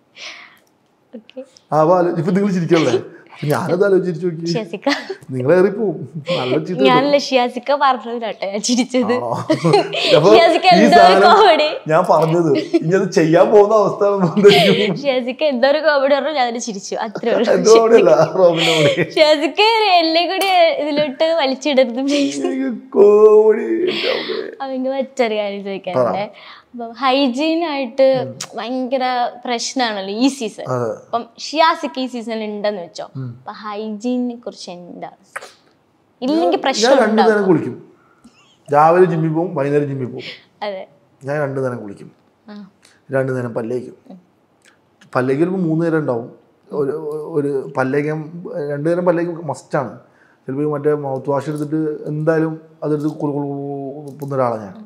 ഓക്കെ ആ അപ്പോൾ ആലോ ഇപ്പം നിങ്ങൾ ചിരിക്കല്ലേ അപ്പം ഞാനത് ആലോചിച്ചിട്ട് നോക്കി ഷിയാസിക്ക നിങ്ങൾ ഏറിപ്പോവും നല്ല ചീത്ത ഞാനല്ല ഷിയാസിക്ക പറഞ്ഞതിലാട്ടെ ഞാൻ ചിരിച്ചത് ആണോ? അപ്പൊ ഷിയാസിക്ക ഈ എന്തോ ഒരു സാധനം കോമഡി ഞാൻ പറഞ്ഞത് ഇനി അത് ചെയ്യാൻ പോകുന്ന അവസ്ഥ എന്തായിരിക്കും? ഷിയാസിക്ക എന്തോ ഒരു കോമഡി പറഞ്ഞു ഞാൻ അതിൽ ചിരിച്ചു അത്രേ ഉള്ളൂ എന്തോ അവിടെയല്ല, റോബിന്റെ അവിടെ. ഷിയാസിക്ക എല്ലാം കൂടി ഇതിലോട്ട് വലിച്ചിടരുതും ചെയ്തു എനിക്ക് കോമഡി എൻ്റെ അമ്മേ. അവങ്ക് മറ്റൊരു കാര്യം ചോദിക്കാനുണ്ട് അപ്പം ഹൈജീൻ ആയിട്ട് ഭയങ്കര പ്രശ്നമാണല്ലോ ഈ സീസൺ അതെ അപ്പം ഷിയാസിക്ക് ഈ സീസണിൽ ഉണ്ടെന്ന് വെച്ചോ അപ്പൊ ഹൈജീനെ കുറിച്ച് എന്താണ് ഇല്ലെങ്കിൽ ഞാൻ പ്രശ്നം രണ്ടു ഉണ്ടാവും നേരം കുളിക്കും രാവിലെ ജിമ്മിൽ പോകും വൈകുന്നേരം ജിമ്മിൽ പോകും അതെ ഞാൻ രണ്ടു നേരം കുളിക്കും ആ. രണ്ടു നേരം പല്ലേക്കും പല്ലേക്ക് ചിലപ്പോൾ മൂന്ന് നേരം ഉണ്ടാവും ഒരു ഒരു പല്ലേക്കാൻ രണ്ടു നേരം പല്ലേക്ക് മസ്റ്റാണ് ചിലപ്പോൾ മറ്റേ മൗത്ത് വാഷ് എടുത്തിട്ട് എന്തായാലും അതെടുത്ത് കുളു കുളു കുളുന്ന ഒരാളാണ് ഞാൻ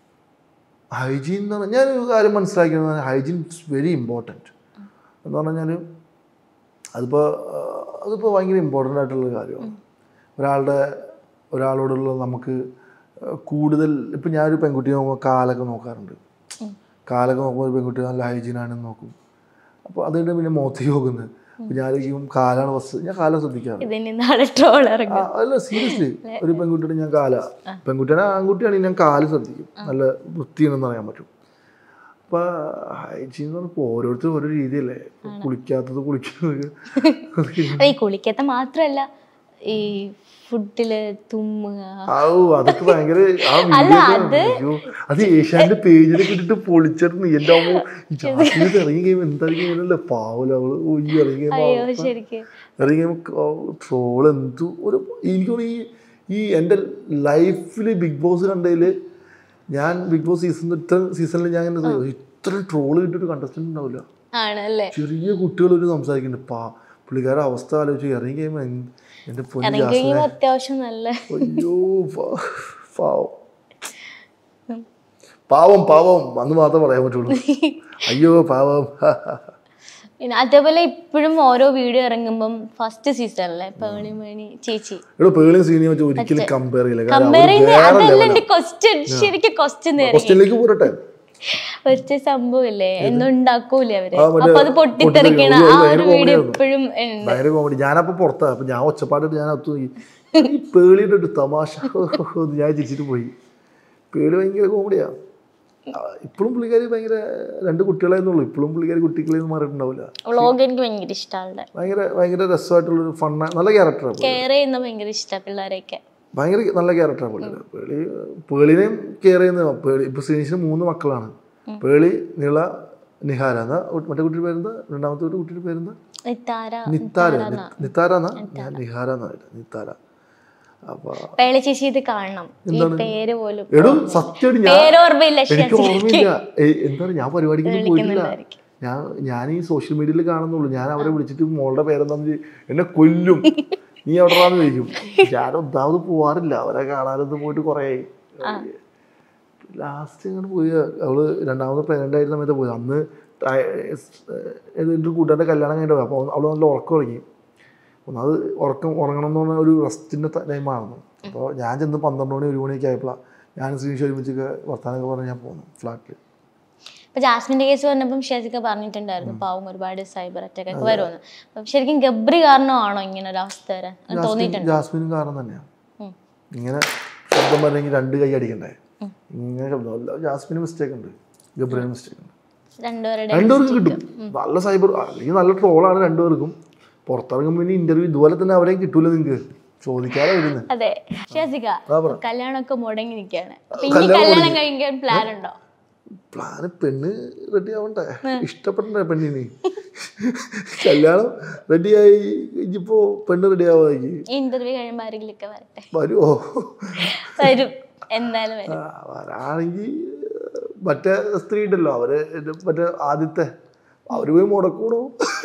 ഹൈജീൻ എന്ന് പറഞ്ഞാൽ ഞാനൊരു കാര്യം മനസ്സിലാക്കിയത് ഹൈജീൻ ഇറ്റ്സ് വെരി ഇമ്പോർട്ടൻറ്റ് എന്ന് പറഞ്ഞാൽ അതിപ്പോൾ അതിപ്പോൾ ഭയങ്കര ഇമ്പോർട്ടൻ്റ് ആയിട്ടുള്ള കാര്യമാണ് ഒരാളുടെ ഒരാളോടുള്ള നമുക്ക് കൂടുതൽ ഇപ്പം ഞാനൊരു പെൺകുട്ടിയെ നോക്കുമ്പോൾ കാലൊക്കെ നോക്കാറുണ്ട് കാലൊക്കെ നോക്കുമ്പോൾ ഒരു പെൺകുട്ടി നല്ല ഹൈജീനാണെന്ന് നോക്കും അപ്പോൾ അതുകൊണ്ട് പിന്നെ മുഖത്തേക്ക് നോക്കുന്നത് അപ്പോൾ ഞാനായിരിക്കും കാലാണ് ഫസ്റ്റ് ഞാൻ കാലം ശ്രദ്ധിക്കാറ് ഇതിന് നാളെ ട്രോൾ ഇറങ്ങും ആ, അല്ല സീരിയസ്ലി ഒരു പെൺകുട്ടിയുടെ ഞാൻ കാല പെൺകുട്ടിയാണ് ആൺകുട്ടിയാണെങ്കിൽ ഞാൻ കാല് ശ്രദ്ധിക്കും നല്ല വൃത്തിയാണെന്ന് അറിയാൻ പറ്റും അപ്പൊ ഹൈജീൻ എന്ന് പറഞ്ഞപ്പോൾ ഓരോരുത്തരും ഓരോ രീതിയല്ലേ ഇപ്പൊ കുളിക്കാത്തത് കുളിക്കുന്നത് അത് ഈ കുളിക്കത്തെ മാത്രല്ല ഈ ഫുഡില് തുമ്മുക ഔ അതൊക്കെ ഭയങ്കര ആ അല്ല, video ഒക്കെ അത് അയ്യോ, അത് ഏഷ്യാന്റെ പേജിലൊക്കെ ഇട്ടിട്ട് പൊളിച്ചിരുന്നു എന്റെ അമ്മ ഈ ജാസ്മിൻ ഇറങ്ങി കഴിയുമ്പോൾ എന്തായിരിക്കും ഇങ്ങനല്ലേ പാവല അവള് ഓ, ഈ ഇറങ്ങി അയ്യോ കഴിയുമ്പോൾ ശരിക്ക് ഇറങ്ങി ട്രോൾ എന്തു ഒരു എനിക്ക് തോന്നുന്നു ഈ ഈ എൻ്റെ ലൈഫിൽ ബിഗ് ബോസ് കണ്ടതിൽ ഞാൻ ബിഗ് ബോസ് സീസൺ ഇത്ര സീസണിൽ ഞാൻ ഇങ്ങനെ ഇത് ഇത്ര ട്രോൾ കിട്ടിയൊരു കണ്ടസ്റ്റന്റ് ഉണ്ടാവില്ല ആണല്ലേ ചെറിയ കുട്ടികൾ ഒരു സംസാരിക്കുന്നുണ്ട് പാ പുള്ളിക്കാരുടെ അവസ്ഥ ആലോചിച്ച് ഇറങ്ങി കഴിയുമ്പോൾ എന്ത്- എൻ്റെ പൊന്നു ഇറങ്ങി ജാസ്മിനെ കഴിയുമ്പോ അത്യാവശ്യം നല്ല അയ്യോ പാ- പാവം പാവം പാവം അന്ന് മാത്രമേ പറയാൻ പറ്റുള്ളൂ അയ്യോ പാവം പിന്നെ അതേപോലെ ഇപ്പോഴും ഓരോ വീഡിയോ ഇറങ്ങുമ്പം ഫസ്റ്റ് സീസണിലെ പേണിമണി ചേച്ചി ഇവിടെ പേളിയും സീനിയും വെച്ച് ഒരിക്കലും കമ്പയർ ചെയ്യില്ല കാരണം കമ്പയർ അവര് ചെയ്യുന്ന വേറെ അതല്ല ലെവലാണ് എന്റെ ക്വസ്റ്റ്യൻ ശരിക്കും ക്വസ്റ്റ്യൻ നേരെ ക്വസ്റ്റ്യനിലേക്ക് പോരട്ടെ ഒറ്റ സംഭവമില്ലേ എന്നും ഉണ്ടാക്കൂലേ അവര് ആ, മറ്റേ അപ്പൊ അത് പൊട്ടിത്തെറിക്കണ പൊട്ടിത്തെറിക്കണ. ആ ഭയങ്കര ഒരു വീഡിയോ കോമഡിയായിരുന്നു. ഇപ്പോഴും ഉണ്ട് ഭയങ്കര കോമഡി ഞാനപ്പോൾ പുറത്താണ് അപ്പം ഞാൻ ഒച്ചപ്പാടിട്ട് ഞാൻ അത്തു ഈ പേളിയുടെ ഒരു തമാശ എന്ന് ഞാൻ ചിരിച്ചിട്ട് പോയി പേളി ഭയങ്കര കോമഡിയാണ് ഇപ്പോഴും പുള്ളിക്കാരി ഭയങ്കര രണ്ട് കുട്ടികളായിരുന്നുള്ളൂ ഇപ്പോഴും പുള്ളിക്കാരി കുട്ടികളെ മാറിയിട്ടുണ്ടാവില്ല വ്ളോഗ് എനിക്ക് ഭയങ്കര ഇഷ്ടമാണ് ഭയങ്കര ഭയങ്കര രസമായിട്ടുള്ളൊരു ഫണ്ണ നല്ല ക്യാരക്ടറാണ് കെയർ ചെയ്യുന്ന ഭയങ്കര ഇഷ്ടമാണ് പിള്ളേരെയൊക്കെ ഭയങ്കര നല്ല ക്യാരക്ടറാണ് പുള്ളിയുടെ പേളി പേളിനെയും കെയർ ചെയ്യുന്ന പേളി ഇപ്പോൾ ശ്രീനിഷിന് മൂന്ന് മക്കളാണ് പേളി നിള നിഹാര എന്നാ മറ്റേ കുട്ടിയുടെ പേരെന്താ രണ്ടാമത്തെ ഒരു കുട്ടിയുടെ പേരെന്താ നിത്താര നിത്താര നിത്താര എന്നാ ഞാൻ നിഹാര എന്നാ നിത്താര അപ്പൊ പേളി ചേച്ചി ഇത് കാണണം ഈ പേര് പോലും എടോ സത്യമായിട്ട് ഞാൻ പേര് ഓർമ്മയില്ല എനിക്ക് ഓർമ്മയില്ല ഏയ്, എന്താണ് ഞാൻ പരിപാടിക്കൊന്നും പോയിട്ടില്ല വിളിക്കുന്നുണ്ടായിരിക്കും. ഞാൻ ഞാൻ ഈ സോഷ്യൽ മീഡിയയിൽ കാണുന്നുള്ളൂ ഞാൻ അവരെ വിളിച്ചിട്ട് മോളുടെ പേരെന്താന്ന് ചോദി- എന്നെ കൊല്ലും നീ എവിടെയാന്ന് ചോദിക്കും ഞാൻ ഒന്നാമത് പോവാറില്ല അവരെ കാണാനൊന്നും പോയിട്ട് കുറേ ലാസ്റ്റ് ഇങ്ങോട്ട് പോയി അവള് രണ്ടാമത് പ്രഗ്നൻ്റ് ആയിരുന്ന സമയത്ത് പോയി അന്ന് ടയ- ഏത് എൻ്റെ കൂട്ടുകാരുടെ കല്യാണം കഴിഞ്ഞിട്ട് പോയി അപ്പോൾ അവള് നല്ല ഉറക്കം ഉറങ്ങി ഒന്നത് ഉറക്കം ഉറങ്ങണം എന്ന് പറഞ്ഞ ഒരു റെസ്റ്റിൻ്റെ ടൈമായിരുന്നു അപ്പോൾ ഞാൻ ചെന്ന് പന്ത്രണ്ട് മണി ഒരു മണിയൊക്കെ ആയപ്പോഴാണ് ഞാൻ ശ്രീനിഷ് ഒരുമിച്ചൊക്കെ വർത്താനൊക്കെ പറഞ്ഞ് ഞാൻ പോന്നു ഫ്ലാറ്റിൽ ഇപ്പൊ ജാസ്മിന്റെ കേസ് വന്നപ്പം ഷെസിക്ക പറഞ്ഞിട്ടുണ്ടായിരുന്നു പാവം ഒരുപാട് സൈബർ അറ്റാക്ക് ഒക്കെ വരുമെന്ന് അപ്പം ശരിക്കും ഗബ്രി കാരണമാണോ ഇങ്ങനെ ഒരു അവസ്ഥ വരാൻ അത് തോന്നിയിട്ടുണ്ട് ജാസ്മിനും കാരണം തന്നെയാണ് ഉം. ഇങ്ങനെ ശബ്ദം പറഞ്ഞെങ്കിൽ രണ്ട് കൈ അടിക്കണ്ടേ ഇങ്ങനെ ശബ്ദം അല്ല ജാസ്മിന് മിസ്റ്റേക്ക് ഉണ്ട് ഗബ്രിന് മിസ്റ്റേക്ക് ഉണ്ട് രണ്ടുപേരുടെ രണ്ടുപേർക്കും കിട്ടും നല്ല സൈബർ അല്ലെങ്കിൽ നല്ല ട്രോളാണ് രണ്ടുപേർക്കും പുറത്തിറങ്ങുമ്പോൾ ഇനി ഇന്റർവ്യൂ ഇതുപോലെ തന്നെ അവരെയും കിട്ടൂല നിങ്ങൾക്ക് ചോദിക്കാതെ വരുന്നത് അതെ ഷെസിക ആ പറ കല്യാണമൊക്കെ മുടങ്ങി നിൽക്കുകയാണ് അപ്പൊ ഇനി കല്യാണം കഴിക്കാൻ പ്ലാൻ ഉണ്ടോ പ്ലാന് പെണ്ണ് റെഡി ആവണ്ടേ ഇഷ്ടപ്പെടണ്ടേ പെണ്ണിന് കല്യാണം റെഡിയായി ഇനിയിപ്പോ പെണ്ണ് റെഡി ആവാതായി ഈ ഇന്റർവ്യൂ കഴിയുമ്പോൾ ആരെങ്കിലും ഒക്കെ വരട്ടെ വരുമോ വരും എന്തായാലും വരും വരാണെങ്കിൽ മറ്റേ സ്ത്രീ ഉണ്ടല്ലോ അവര് ഇത് മറ്റേ ആദ്യത്തെ അവര് പോയി മുടക്കൂടോ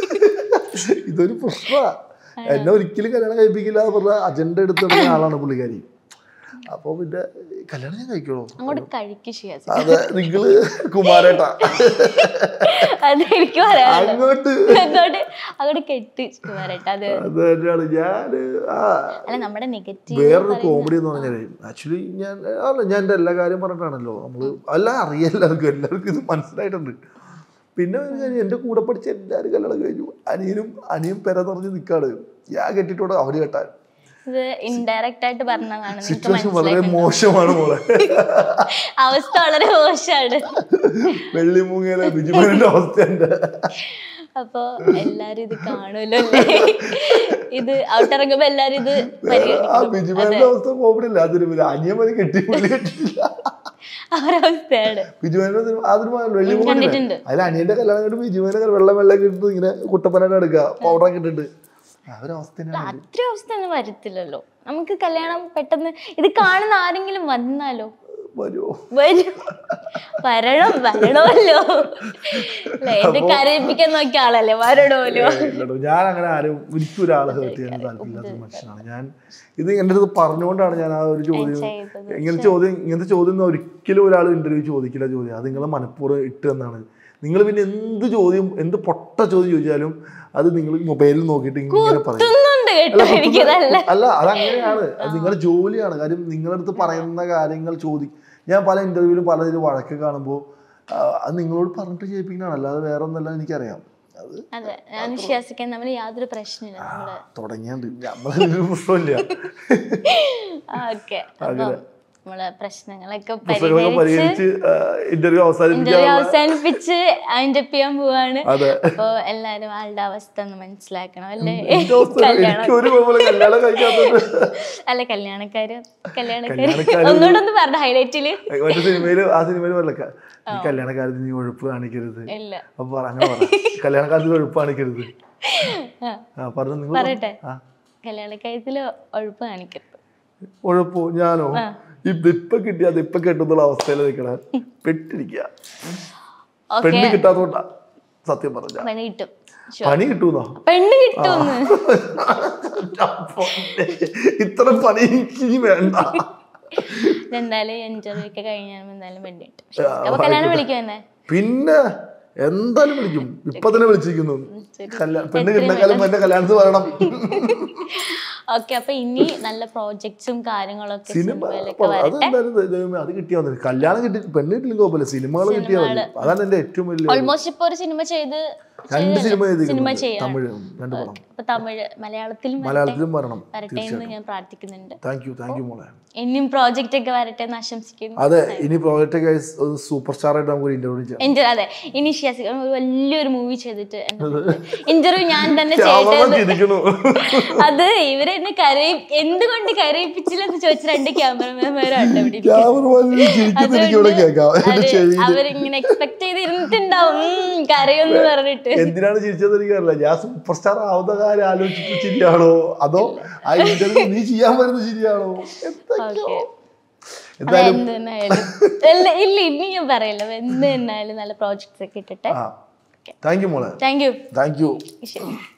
ഇതൊരു പ്രശ്നമാ എന്നെ ഒരിക്കലും കല്യാണം കഴിപ്പിക്കില്ല എന്ന് പറഞ്ഞ അജണ്ട എടുത്തുള്ള ആളാണ് പുള്ളിക്കാരി അപ്പൊ പിന്നെ കല്യാണം ഞാൻ കഴിക്കണോ അങ്ങോട്ട് കഴിക്കും ഷിയാസ് അതെ നിങ്ങള് കുമാരേട്ടാ അത് എനിക്ക് പറയാനുള്ളത് അങ്ങോട്ട് അങ്ങോട്ട് അങ്ങോട്ട് കെട്ടി വരട്ടെ അത് അത് തന്നെയാണ് ഞാൻ ആ അല്ല നമ്മുടെ നെഗറ്റീവ് വേറൊരു കോമഡി എന്ന് പറഞ്ഞാൽ ആക്ച്വലി ഞാൻ അല്ല ഞാൻ എൻ്റെ എല്ലാ കാര്യം പറഞ്ഞിട്ടാണല്ലോ നമ്മൾ എല്ലാം അറിയാം എല്ലാവർക്കും എല്ലാവർക്കും ഇത് മനസ്സിലായിട്ടുണ്ട് പിന്നെ ഒരു കാര്യം എൻ്റെ കൂടെ പഠിച്ച എല്ലാവരും കല്യാണം കഴിഞ്ഞു അനിയനും അനിയും പെര നിറഞ്ഞ് നിൽക്കാണ് ഞാൻ കെട്ടിട്ടോടെ അവര് കെട്ടാൻ ഇത് ഇൻഡയറക്റ്റ് ആയിട്ട് പറഞ്ഞതാണ് നിങ്ങൾക്ക് സിറ്റുവേഷൻ വളരെ മനസ്സിലായി മോശമാണ് മോളെ അവസ്ഥ വളരെ മോശമാണ് വെള്ളിമൂങ്ങയിലെ ബിജുമേനന്റെ അവസ്ഥ എൻ്റെ അപ്പൊ എല്ലാരും ഇത് കാണുമല്ലോ അല്ലേ ഇത് ഔട്ടിറങ്ങുമ്പോ എല്ലാരും ഇത് ആ പരിഗണിക്കും ബിജുമേനന്റെ അവസ്ഥ കോമഡി ഇല്ല അതിന് പിന്നെ അനിയമ്മനെ കെട്ടി പുള്ളി കെട്ടിയില്ല അവരവസ്ഥയാണ് ബിജുമേനെ അതിന് വെള്ളിമൂങ്ങ കണ്ടിട്ടുണ്ട് അതിൽ അനിയന്റെ കല്യാണം കഴിഞ്ഞിട്ട് ബിജുമേനെ വെള്ളം വെള്ളം ഇട്ടിട്ട് ഇങ്ങനെ കുട്ടപ്പനായിട്ട് എടുക്കുക പൗഡറൊക്കെ ഇട്ടിട്ട് അവരവസ്ഥ തന്നെയാണ് അത്ര അവസ്ഥ ഒന്നും വരത്തില്ലല്ലോ നമുക്ക് കല്യാണം പെട്ടെന്ന് ഇത് കാണുന്ന ആരെങ്കിലും വന്നാലോ വരുമോ വരും വരണം വരണമല്ലോ അല്ലേ എന്നെ കരയിപ്പിക്കാൻ നോക്കിയ ആളല്ലേ വരണമല്ലോ ഇല്ലടോ ഞാൻ അങ്ങനെ ആരും ഒരിക്കലും ഒരാളെ ഹേർട്ട് ചെയ്യാൻ താല്പര്യമില്ലാത്ത മനുഷ്യനാണ് ഞാൻ ഇത് എൻ്റെ അടുത്ത് പറഞ്ഞുകൊണ്ടാണ് ഞാൻ ആ ഒരു ചോദ്യം ചെയ്തത് ഇങ്ങനെ ചോദ്യം ഇങ്ങനത്തെ ചോദ്യം ഒന്നും ഒരിക്കലും ഒരാൾ ഇന്റർവ്യൂ ചോദിക്കില്ല ചോദ്യം അത് നിങ്ങളെ മനഃപൂർവ്വം ഇട്ട് എന്നാണ് നിങ്ങൾ പിന്നെ എന്ത് ചോദ്യം എന്ത് പൊട്ട ചോദ്യം ചോദിച്ചാലും അത് നിങ്ങൾ മൊബൈലിൽ നോക്കിയിട്ട് ഇങ്ങനെ പറയും കുത്തുന്നുണ്ട് കേട്ടോ എനിക്കിതല്ല അല്ല അതങ്ങനെയാണ് അത് നിങ്ങളുടെ ജോലിയാണ് കാര്യം നിങ്ങളുടെ അടുത്ത് പറയുന്ന കാര്യങ്ങൾ ചോദി ഞാൻ പല ഇന്റർവ്യൂവിലും പലതിലും വഴക്ക് കാണുമ്പോൾ അത് നിങ്ങളോട് പറഞ്ഞിട്ട് ചെയ്യിപ്പിക്കുന്നതാണ് അല്ലാതെ വേറെ ഒന്നല്ല എനിക്കറിയാം അത് അതെ ഞാൻ വിശ്വസിക്കാൻ തമ്മിൽ യാതൊരു പ്രശ്നമില്ല നമ്മള് തുടങ്ങിയാണ്ട് നമ്മളൊരു പ്രശ്നമില്ല ഓക്കെ അപ്പൊ നമ്മള് പ്രശ്നങ്ങളൊക്കെ പുസ്തകങ്ങളൊക്കെ പരിഹരിച്ച് പരിഹരിച്ച് ഇന്റർവ്യൂ അവസാനിപ്പിക്കാൻ ഇന്റർവ്യൂ അവസാനിപ്പിച്ച് അതിന്റെ ചെയ്യാൻ പോവാണ് അതെ അപ്പൊ എല്ലാരും ആളുടെ അവസ്ഥ ഒന്ന് മനസ്സിലാക്കണം അല്ലേ എന്റെ അവസ്ഥ കല്യാണം എനിക്ക് ഒരു കുഴപ്പമില്ല കല്യാണം കഴിക്കാത്തത് അല്ല കല്യാണക്കാര് കല്യാണക്കാര് കല്യാണക്കാര് ഒന്നുകൂടെ പറഞ്ഞ ഹൈലൈറ്റില് മറ്റേ സിനിമയില് ആ സിനിമയിൽ പറയല ഈ കല്യാണക്കാരത്ത് നീ ഒഴുപ്പ് കാണിക്കരുത് ഇല്ല അപ്പൊ പറ അങ്ങനെ പറ കല്യാണക്കാരത്തിൽ ഒഴുപ്പ് കാണിക്കരുത് ആ, ആ പറഞ്ഞു നിങ്ങൾ പറയട്ടെ ആ കല്യാണക്കാര്യത്തില് ഒഴുപ്പ് കാണിക്കരുത് ഉഴപ്പോ ഞാനോ ഇത് ഇപ്പൊ കിട്ടിയ അത് ഇപ്പൊ കിട്ടുന്നുള്ള അവസ്ഥയിൽ നിൽക്കണ പെട്ടിരിക്കുക ഓക്കെ പെണ്ണ് കിട്ടാത്തോണ്ടാ സത്യം പറഞ്ഞ പെണ്ണ് കിട്ടും Sure. പണി കിട്ടൂന്നോ പെണ്ണ് കിട്ടുമെന്ന് ഇത്ര പണി എനിക്ക് ഇനി വേണ്ട എന്തായാലും ഇന്റർവ്യൂ ഒക്കെ കഴിഞ്ഞാൽ എന്തായാലും പെണ്ണ് കിട്ടും അപ്പൊ കല്യാണം വിളിക്കും എന്നെ പിന്നെ എന്തായാലും വിളിക്കും ഇപ്പൊ തന്നെ വിളിച്ചിരിക്കുന്നു ശരി. കല്യാണം പെണ്ണ് കിട്ടുന്നേക്കാളും എന്റെ കല്യാണത്തിന് പറയണം ഓക്കെ അപ്പൊ ഇനി നല്ല പ്രോജക്ട്സും കാര്യങ്ങളൊക്കെ സിനിമ സിനിമയിലൊക്കെ അത് വരട്ടെ എന്തായാലും ദൈവമേ അത് കിട്ടിയാൽ മതി കല്യാണം കിട്ടി പെണ്ണ് കിട്ടില്ലെങ്കിൽ കുഴപ്പമില്ല സിനിമകൾ കിട്ടിയാൽ മതി അതാണ് എന്റെ ഏറ്റവും വലിയ ഓൾമോസ്റ്റ് ഇപ്പൊ ഒരു സിനിമ ചെയ്ത് രണ്ട് സിനിമ സിനിമ ചെയ്തിരിക്കുന്നു ചെയ്യാം തമിഴ് രണ്ട് പടം അപ്പൊ തമിഴ് മലയാളത്തിലും മലയാളത്തിലും വരണം വരട്ടെ എന്ന് ഞാൻ പ്രാർത്ഥിക്കുന്നുണ്ട് താങ്ക് യു താങ്ക് യു മോളെ ഇനിയും പ്രോജക്റ്റ് ഒക്കെ വരട്ടെ എന്ന് ആശംസിക്കുന്നു അതെ ഇനി പ്രോജക്റ്റ് ഗൈസ് ഒരു സൂപ്പർ സ്റ്റാർ ആയിട്ട് നമുക്ക് ഇന്റർവ്യൂ ചെയ്യാം എന്റെ അതെ ഇനി ഷിയാസ് ഒരു വലിയൊരു മൂവി ചെയ്തിട്ട് ഇന്റർവ്യൂ ഞാൻ തന്നെ ചെയ്യട്ടെ ക്യാമറ ചിരിക്കണു അത് ഇവരെന്നെ കരയി എന്തുകൊണ്ട് കരയിപ്പിച്ചില്ലെന്ന് ചോദിച്ച രണ്ട് ക്യാമറമാൻമാരുണ്ട് ഇവിടെ ഇരിക്കുന്നത്. ക്യാമറ ചിരിക്കുന്ന എനിക്ക് ഇവിടെ കേൾക്കാം എന്റെ അത് ചെവി അവരിങ്ങനെ എക്സ്പെക്ട് ചെയ്തിരുന്നിട്ടുണ്ടാവും ഉം, കരയൊന്ന് പറഞ്ഞിട്ട് എന്തിനാണ് ചിരിച്ചത് എനിക്കറിയില്ല ഞാൻ സൂപ്പർ സ്റ്റാർ ആവുന്ന കാര്യം ആലോചിച്ചിട്ട് ചിരിയാണോ അതോ ആ ഇന്റർവ്യൂ നീ ചെയ്യാൻ വരുന്ന ചിരിയാണോ എന്തൊക്കെയോ ഓക്കെ എന്തായാലും എന്ത് തന്നെയായാലും ഇല്ല ഇല്ല, ഇനി ഞാൻ പറയില്ല എന്ത് തന്നെയായാലും നല്ല പ്രോജക്ട്സ് ഒക്കെ ഇട്ടിട്ട് ആ താങ്ക് യു മോളെ താങ്ക് യു താങ്ക് യു ശരി